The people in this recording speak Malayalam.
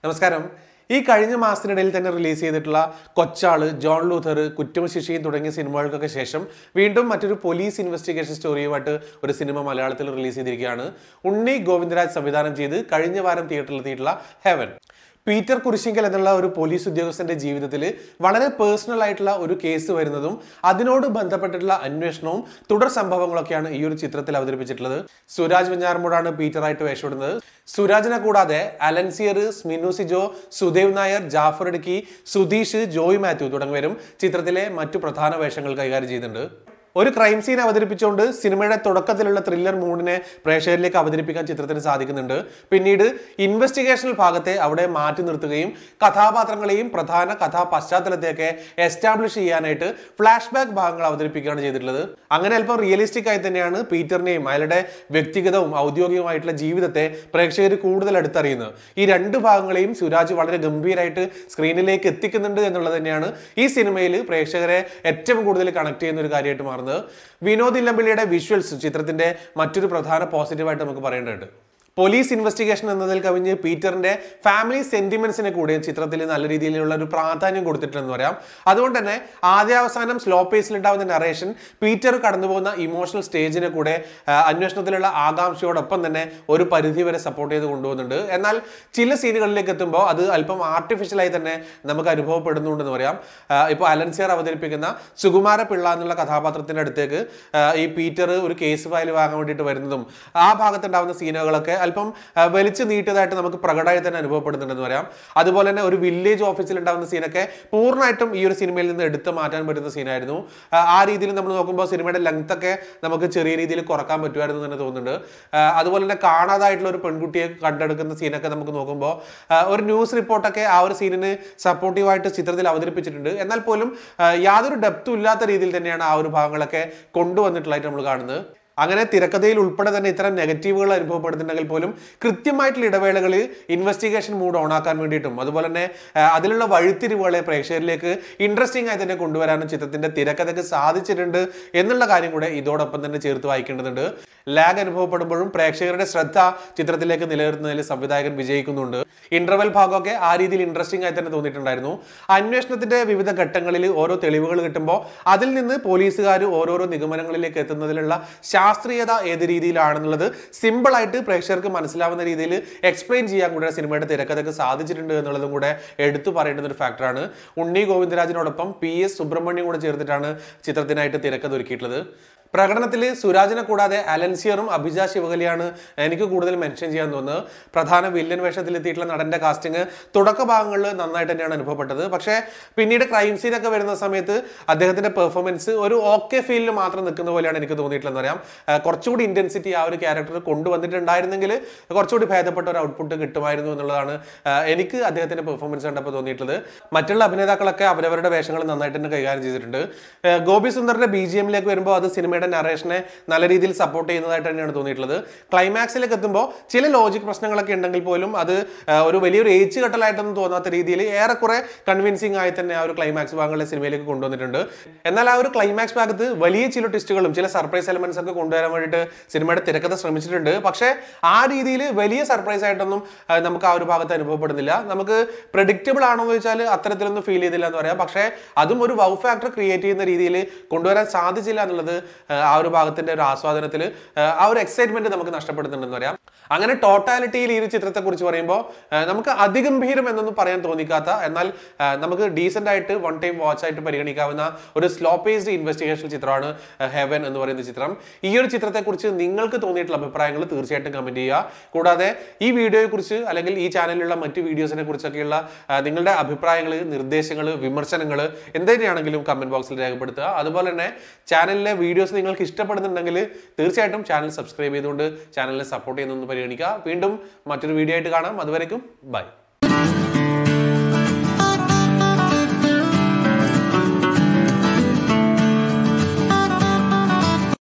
നമസ്കാരം ഈ കഴിഞ്ഞ മാസത്തിനിടയിൽ തന്നെ റിലീസ് ചെയ്തിട്ടുള്ള കൊച്ചാള് ജോൺ ലൂഥർ കുറ്റവും ശിക്ഷയും തുടങ്ങിയ സിനിമകൾക്കൊക്കെ ശേഷം വീണ്ടും മറ്റൊരു പോലീസ് ഇൻവെസ്റ്റിഗേഷൻ സ്റ്റോറിയുമായിട്ട് ഒരു സിനിമ മലയാളത്തിൽ റിലീസ് ചെയ്തിരിക്കുകയാണ് ഉണ്ണി ഗോവിന്ദരാജ് സംവിധാനം ചെയ്ത് കഴിഞ്ഞ വാരം തിയേറ്ററിലെത്തിയിട്ടുള്ള ഹെവൻ പീറ്റർ കുരിശിങ്കൽ എന്നുള്ള ഒരു പോലീസ് ഉദ്യോഗസ്ഥന്റെ ജീവിതത്തിൽ വളരെ പേഴ്സണൽ ആയിട്ടുള്ള ഒരു കേസ് വരുന്നതും അതിനോട് ബന്ധപ്പെട്ടിട്ടുള്ള അന്വേഷണവും തുടർ സംഭവങ്ങളൊക്കെയാണ് ഈ ഒരു ചിത്രത്തിൽ അവതരിപ്പിച്ചിട്ടുള്ളത് സുരാജ് വെഞ്ഞാറമൂടാണ് പീറ്ററായിട്ട് വേഷമിടുന്നത് സുരാജിനെ കൂടാതെ അലൻസിയർ സ്മിനു സിജോ സുദേവ് നായർ ജാഫർ ഇടുക്കി സുധീഷ് ജോയ് മാത്യു തുടങ്ങിയവരും ചിത്രത്തിലെ മറ്റു പ്രധാന വേഷങ്ങൾ കൈകാര്യം ചെയ്യുന്നുണ്ട് ഒരു ക്രൈം സീൻ അവതരിപ്പിച്ചുകൊണ്ട് സിനിമയുടെ തുടക്കത്തിലുള്ള ത്രില്ലർ മൂഡിനെ പ്രേക്ഷകരിലേക്ക് അവതരിപ്പിക്കാൻ ചിത്രത്തിന് സാധിക്കുന്നുണ്ട് പിന്നീട് ഇൻവെസ്റ്റിഗേഷണൽ ഭാഗത്തെ അവിടെ മാറ്റി നിർത്തുകയും കഥാപാത്രങ്ങളെയും പ്രധാന കഥാ പശ്ചാത്തലത്തെയൊക്കെ എസ്റ്റാബ്ലിഷ് ചെയ്യാനായിട്ട് ഫ്ലാഷ് ബാക്ക് ഭാഗങ്ങൾ അവതരിപ്പിക്കുകയാണ് ചെയ്തിട്ടുള്ളത് അങ്ങനെ അല്പം റിയലിസ്റ്റിക് ആയി തന്നെയാണ് പീറ്ററിനെയും അയാളുടെ വ്യക്തിഗതവും ഔദ്യോഗികമായിട്ടുള്ള ജീവിതത്തെ പ്രേക്ഷകർ കൂടുതൽ അടുത്തറിയുന്നത് ഈ രണ്ട് ഭാഗങ്ങളെയും സുരാജ് വളരെ ഗംഭീരമായിട്ട് സ്ക്രീനിലേക്ക് എത്തിക്കുന്നുണ്ട് എന്നുള്ളത് തന്നെയാണ് ഈ സിനിമയിൽ പ്രേക്ഷകരെ ഏറ്റവും കൂടുതൽ കണക്ട് ചെയ്യുന്ന ഒരു കാര്യമായിട്ട് മാറുന്നത് വിനോദ് ഇല്ലമ്പിള്ളിയുടെ വിഷ്വൽസ് ചിത്രത്തിന്റെ മറ്റൊരു പ്രധാന പോസിറ്റീവായിട്ട് നമുക്ക് പറയേണ്ടതുണ്ട് പോലീസ് ഇൻവെസ്റ്റിഗേഷൻ എന്നതിൽ കവിഞ്ഞ് പീറ്ററിന്റെ ഫാമിലി സെന്റിമെന്റ്സിനെ കൂടി ചിത്രത്തിൽ നല്ല രീതിയിലുള്ള ഒരു പ്രാധാന്യം കൊടുത്തിട്ടുണ്ടെന്ന് പറയാം അതുകൊണ്ട് തന്നെ ആദ്യാവസാനം സ്ലോ പേസിൽ ഉണ്ടാവുന്ന നറേഷൻ പീറ്റർ കടന്നു പോകുന്ന ഇമോഷണൽ സ്റ്റേജിനെ കൂടെ ആ, അന്വേഷണത്തിലുള്ള ആകാംക്ഷയോടൊപ്പം തന്നെ ഒരു പരിധി വരെ സപ്പോർട്ട് ചെയ്ത് കൊണ്ടുപോകുന്നുണ്ട് എന്നാൽ ചില സീനുകളിലേക്ക് എത്തുമ്പോൾ അത് അല്പം ആർട്ടിഫിഷ്യലായി തന്നെ നമുക്ക് അനുഭവപ്പെടുന്നുണ്ടെന്ന് പറയാം ആ, ഇപ്പോൾ അലൻസിയർ അവതരിപ്പിക്കുന്ന സുകുമാര പിള്ള എന്നുള്ള കഥാപാത്രത്തിന്റെ അടുത്തേക്ക് ആ, ഈ പീറ്റർ ഒരു കേസ് ഫയൽ വാങ്ങാൻ വേണ്ടിയിട്ട് വരുന്നതും ആ ഭാഗത്തുണ്ടാവുന്ന സീനുകളൊക്കെ അല്പം ആ, വലിച്ചു നീട്ടിയതായിട്ട് നമുക്ക് പ്രകടമായി തന്നെ അനുഭവപ്പെടുന്നുണ്ടെന്ന് പറയാം അതുപോലെ തന്നെ ഒരു വില്ലേജ് ഓഫീസിൽ ഉണ്ടാവുന്ന സീനൊക്കെ പൂർണ്ണമായിട്ടും ഈ ഒരു സിനിമയിൽ നിന്ന് എടുത്ത് മാറ്റാൻ പറ്റുന്ന സീനായിരുന്നു ആ, ആ രീതിയിൽ നമ്മൾ നോക്കുമ്പോൾ സിനിമയുടെ ലെങ്ത് ഒക്കെ നമുക്ക് ചെറിയ രീതിയിൽ കുറക്കാൻ പറ്റുമായിരുന്നു എന്ന് തന്നെ തോന്നുന്നുണ്ട് ആ, അതുപോലെ തന്നെ കാണാതായിട്ടുള്ള ഒരു പെൺകുട്ടിയെ കണ്ടെടുക്കുന്ന സീനൊക്കെ നമുക്ക് നോക്കുമ്പോൾ ആ, ഒരു ന്യൂസ് റിപ്പോർട്ടൊക്കെ ആ ഒരു സീനിന് സപ്പോർട്ടീവായിട്ട് ചിത്രത്തിൽ അവതരിപ്പിച്ചിട്ടുണ്ട് എന്നാൽ പോലും ആ, യാതൊരു ഡെപ്തും ഇല്ലാത്ത രീതിയിൽ തന്നെയാണ് ആ ഒരു ഭാഗങ്ങളൊക്കെ കൊണ്ടുവന്നിട്ടുള്ളതായിട്ട് നമ്മൾ കാണുന്നത് അങ്ങനെ തിരക്കഥയിൽ ഉൾപ്പെടെ തന്നെ ഇത്തരം നെഗറ്റീവുകൾ അനുഭവപ്പെടുന്നുണ്ടെങ്കിൽ പോലും കൃത്യമായിട്ടുള്ള ഇടവേളകളിൽ ഇൻവെസ്റ്റിഗേഷൻ മൂഡ് ഓണാക്കാൻ വേണ്ടിയിട്ടും അതുപോലെ തന്നെ ആ, അതിലുള്ള വഴിത്തിരിവുകളെ പ്രേക്ഷകരിലേക്ക് ഇൻട്രസ്റ്റിംഗ് ആയി തന്നെ കൊണ്ടുവരാനും ചിത്രത്തിന്റെ തിരക്കഥയ്ക്ക് സാധിച്ചിട്ടുണ്ട് എന്നുള്ള കാര്യം കൂടെ ഇതോടൊപ്പം തന്നെ ചേർത്ത് വായിക്കേണ്ടതുണ്ട് ലാഗ് അനുഭവപ്പെടുമ്പോഴും പ്രേക്ഷകരുടെ ശ്രദ്ധ ചിത്രത്തിലേക്ക് നിലനിർത്തുന്നതിൽ സംവിധായകൻ വിജയിക്കുന്നുണ്ട് ഇന്റർവെൽ ഭാഗമൊക്കെ ആ രീതിയിൽ ഇൻട്രസ്റ്റിംഗ് ആയി തന്നെ തോന്നിയിട്ടുണ്ടായിരുന്നു അന്വേഷണത്തിന്റെ വിവിധ ഘട്ടങ്ങളിൽ ഓരോ തെളിവുകൾ കിട്ടുമ്പോൾ അതിൽ നിന്ന് പോലീസുകാർ ഓരോരോ നിഗമനങ്ങളിലേക്ക് എത്തുന്നതിലുള്ള ശാസ്ത്രീയത ഏത് രീതിയിലാണെന്നുള്ളത് സിമ്പിൾ ആയിട്ട് പ്രേക്ഷകർക്ക് മനസ്സിലാവുന്ന രീതിയിൽ എക്സ്പ്ലെയിൻ ചെയ്യാൻ കൂടെ സിനിമയുടെ തിരക്കഥയ്ക്ക് സാധിച്ചിട്ടുണ്ട് എന്നുള്ളതും കൂടെ എടുത്തു പറയേണ്ടുന്ന ഒരു ഫാക്ടറാണ് ഉണ്ണി ഗോവിന്ദരാജിനോടൊപ്പം പി എസ് സുബ്രഹ്മണ്യം കൂടെ ചേർത്തിട്ടാണ് ചിത്രത്തിനായിട്ട് തിരക്കഥ ഒരുക്കിയിട്ടുള്ളത് പ്രകടനത്തിൽ സുരാജിനെ കൂടാതെ അലൻസിയറും അഭിജ ശിവകലിയാണ് എനിക്ക് കൂടുതൽ മെൻഷൻ ചെയ്യാൻ തോന്നുന്നത് പ്രധാന വില്ലൻ വേഷത്തിലെത്തിയിട്ടുള്ള നടന്റെ കാസ്റ്റിംഗ് തുടക്ക ഭാഗങ്ങളിൽ നന്നായിട്ട് തന്നെയാണ് അനുഭവപ്പെട്ടത് പക്ഷേ പിന്നീട് ക്രൈം സീനൊക്കെ വരുന്ന സമയത്ത് അദ്ദേഹത്തിന്റെ പെർഫോമൻസ് ഒരു ഓക്കെ ഫീലിൽ മാത്രം നിൽക്കുന്ന പോലെയാണ് എനിക്ക് തോന്നിയിട്ടുള്ളതെന്ന് പറയാം ആ, കുറച്ചുകൂടി ഇന്റൻസിറ്റി ആ ഒരു ക്യാരക്ടർ കൊണ്ടുവന്നിട്ടുണ്ടായിരുന്നെങ്കിൽ കുറച്ചുകൂടി ഭേദപ്പെട്ട ഒരു ഔട്ട്പുട്ട് കിട്ടുമായിരുന്നു എന്നുള്ളതാണ് ആ, എനിക്ക് അദ്ദേഹത്തിന്റെ പെർഫോമൻസ് കണ്ടപ്പോൾ തോന്നിയിട്ടുള്ളത് മറ്റുള്ള അഭിനേതാക്കളൊക്കെ അവരവരുടെ വേഷങ്ങൾ നന്നായിട്ട് തന്നെ കൈകാര്യം ചെയ്തിട്ടുണ്ട് ആ, ഗോപി സുന്ദറിന്റെ ബി ജി എമ്മിലേക്ക് വരുമ്പോൾ അത് സിനിമയുടെ നറേഷനെ നല്ല രീതിയിൽ സപ്പോർട്ട് ചെയ്യുന്നതായിട്ട് തന്നെയാണ് തോന്നിയിട്ടുള്ളത് ക്ലൈമാക്സിലേക്ക് എത്തുമ്പോൾ ചില ലോജിക് പ്രശ്നങ്ങളൊക്കെ ഉണ്ടെങ്കിൽ പോലും അത് ആ, ഒരു വലിയൊരു ഏച്ച് കെട്ടലായിട്ടൊന്നും തോന്നാത്ത രീതിയിൽ ഏറെക്കുറെ കൺവിൻസിംഗ് ആയി തന്നെ ആ ഒരു ക്ലൈമാക്സ് ഭാഗങ്ങളെ സിനിമയിലേക്ക് കൊണ്ടുവന്നിട്ടുണ്ട് എന്നാൽ ആ ഒരു ക്ലൈമാക്സ് ഭാഗത്ത് വലിയ ചില ട്വിസ്റ്റുകളും ചില സർപ്രൈസ് എലമെന്റ്സ് ഒക്കെ കൊണ്ടുവരാൻ വേണ്ടിയിട്ട് സിനിമയുടെ തിരക്കഥ ശ്രമിച്ചിട്ടുണ്ട് പക്ഷേ ആ രീതിയിൽ വലിയ സർപ്രൈസ് ആയിട്ടൊന്നും ആ, നമുക്ക് ആ ഒരു ഭാഗത്ത് അനുഭവപ്പെടുന്നില്ല നമുക്ക് പ്രഡിക്റ്റബിൾ ആണോ എന്ന് ചോദിച്ചാൽ അത്തരത്തിലൊന്നും ഫീൽ ചെയ്തില്ല എന്ന് പറയാം പക്ഷേ അതും ഒരു വൗ ഫാക്ടർ ക്രിയേറ്റ് ചെയ്യുന്ന രീതിയിൽ കൊണ്ടുവരാൻ സാധിച്ചില്ല എന്നുള്ളത് ആ, ആ ഒരു ഭാഗത്തിന്റെ ഒരു ആസ്വാദനത്തിൽ ആ ഒരു എക്സൈറ്റ്മെന്റ് നമുക്ക് നഷ്ടപ്പെടുന്നുണ്ടെന്ന് പറയാം അങ്ങനെ ടോട്ടാലിറ്റിയിൽ ഈ ഒരു ചിത്രത്തെ കുറിച്ച് പറയുമ്പോൾ ആ, നമുക്ക് അതിഗംഭീരം എന്നൊന്നും പറയാൻ തോന്നിക്കാത്ത എന്നാൽ ആ, നമുക്ക് ഡീസെന്റ് ആയിട്ട് വൺ ടൈം വാച്ച് ആയിട്ട് പരിഗണിക്കാവുന്ന ഒരു സ്ലോ പേസ്ഡ് ഇൻവെസ്റ്റിഗേഷൻ ചിത്രമാണ് ഹെവൻ എന്ന് പറയുന്ന ചിത്രം ഈ ഒരു ചിത്രത്തെക്കുറിച്ച് നിങ്ങൾക്ക് തോന്നിയിട്ടുള്ള അഭിപ്രായങ്ങൾ തീർച്ചയായിട്ടും കമന്റ് ചെയ്യുക കൂടാതെ ഈ വീഡിയോയെ കുറിച്ച് അല്ലെങ്കിൽ ഈ ചാനലിലുള്ള മറ്റ് വീഡിയോസിനെ കുറിച്ചൊക്കെയുള്ള ആ, നിങ്ങളുടെ അഭിപ്രായങ്ങൾ നിർദ്ദേശങ്ങൾ വിമർശനങ്ങൾ എന്തുതന്നെയാണെങ്കിലും കമന്റ് ബോക്സിൽ രേഖപ്പെടുത്തുക അതുപോലെ തന്നെ ചാനലിലെ വീഡിയോസ് നിങ്ങൾക്ക് ഇഷ്ടപ്പെടുന്നുണ്ടെങ്കിൽ തീർച്ചയായിട്ടും ചാനൽ സബ്സ്ക്രൈബ് ചെയ്തുകൊണ്ട് ചാനലിനെ സപ്പോർട്ട് ചെയ്യുന്നതെന്ന് പരിഗണിക്കുക വീണ്ടും മറ്റൊരു വീഡിയോ ആയിട്ട് കാണാം അതുവരേക്കും ബൈ